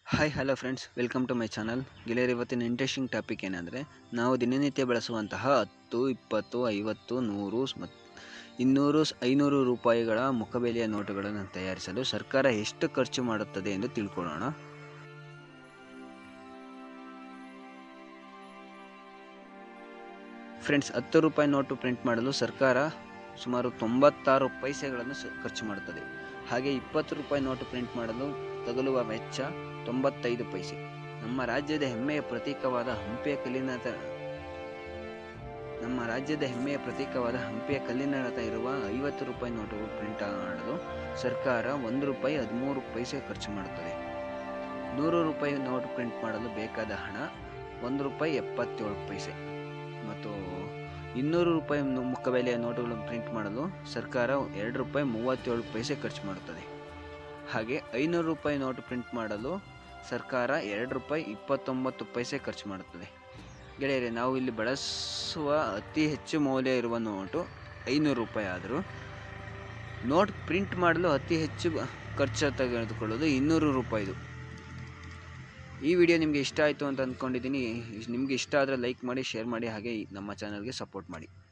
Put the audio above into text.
hi hello friends welcome to my channel ಗೆಳೆಯರು ಇವತ್ತಿನ interesting topic ಏನಂದರೆ ನಾವು ದಿನನಿತ್ಯ ಬಳಸುವಂತಹ ಹತ್ತು ಇಪ್ಪತ್ತು ಐವತ್ತು ನೂರು ಮತ್ತು ಇನ್ನೂರು ಐನೂರು ರೂಪಾಯಿಗಳ ಮುಖಬೆಲೆಯ ನೋಟುಗಳನ್ನು ತಯಾರಿಸಲು ಸರ್ಕಾರ ಎಷ್ಟು ಖರ್ಚು ಮಾಡುತ್ತದೆ ಎಂದು ತಿಳ್ಕೊಳ್ಳೋಣ ಫ್ರೆಂಡ್ಸ್ ಹತ್ತು ರೂಪಾಯಿ ನೋಟು ಪ್ರಿಂಟ್ ಮಾಡಲು ಸರ್ಕಾರ ಸುಮಾರು ತೊಂಬತ್ತಾರು ಪೈಸೆಗಳನ್ನು ಸ- ಖರ್ಚು ಮಾಡುತ್ತದೆ ಹಾಗೆ ಇಪ್ಪತ್ತು ರೂಪಾಯಿ ನೋಟು ಪ್ರಿಂಟ್ ಮಾಡಲು ತಗಲುವ ವೆಚ್ಚ ತೊಂಬತ್ತೈದು ಪೈಸೆ ನಮ್ಮ ರಾಜ್ಯದ ಹೆಮ್ಮೆಯ ಪ್ರತೀಕವಾದ ಹಂಪಿಯ ಕಲ್ಲಿನ ತ- ನಮ್ಮ ರಾಜ್ಯದ ಹೆಮ್ಮೆಯ ಪ್ರತೀಕವಾದ ಹಂಪಿಯ ಕಲ್ಲಿನ ಇರುವ ಐವತ್ತು ರೂಪಾಯಿ ನೋಟು ಪ್ರಿಂಟ್ ಮಾಡಲು ಸರ್ಕಾರ ಒಂದು ರೂಪಾಯಿ ಹದಿಮೂರು ಪೈಸೆ ಖರ್ಚು ಮಾಡುತ್ತದೆ ನೂರು ರೂಪಾಯಿ ನೋಟು ಪ್ರಿಂಟ್ ಮಾಡಲು ಬೇಕಾದ ಹಣ ಒಂದು ರೂಪಾಯಿ ಎಪ್ಪತ್ತೇಳು ಪೈಸೆ ಮತ್ತು ಇನ್ನೂರು ರೂಪಾಯಿ ನು- ಮುಖಬೆಲೆಯ ನೋಟುಗಳನ್ನು ಪ್ರಿಂಟ್ ಮಾಡಲು ಸರ್ಕಾರ ಎರಡು ರೂಪಾಯಿ ಮೂವತ್ತೇಳು ಪೈಸೆ ಖರ್ಚು ಮಾಡುತ್ತದೆ ಹಾಗೆ ಐನೂರು ರೂಪಾಯಿ ನೋಟು ಪ್ರಿಂಟ್ ಮಾಡಲು ಸರ್ಕಾರ ಎರಡು ರೂಪಾಯಿ ಇಪ್ಪತ್ತೊಂಬತ್ತು ಪೈಸೆ ಖರ್ಚು ಮಾಡುತ್ತದೆ ಗೆಳೆಯರೆ ನಾವು ಇಲ್ಲಿ ಬಳಸುವ ಅತಿ ಹೆಚ್ಚು ಮೌಲ್ಯ ಇರುವ ನೋಟು ಐನೂರು ರೂಪಾಯಿ ಆದರೂ ನೋಟ್ ಪ್ರಿಂಟ್ ಮಾಡಲು ಅತಿ ಹೆಚ್ಚು ಖರ್ಚು ತೆಗೆದುಕೊಳ್ಳೋದು ಇನ್ನೂರು ರೂಪಾಯಿದು ಈ ವಿಡಿಯೋ ನಿಮಗೆ ಇಷ್ಟ ಆಯಿತು ಅಂತ ಅಂದ್ಕೊಂಡಿದ್ದೀನಿ ನಿಮಗೆ ಇಷ್ಟ ಆದರೆ ಲೈಕ್ ಮಾಡಿ ಶೇರ್ ಮಾಡಿ ಹಾಗೆ ಈ ನಮ್ಮ ಚಾನಲ್ಗೆ ಸಪೋರ್ಟ್ ಮಾಡಿ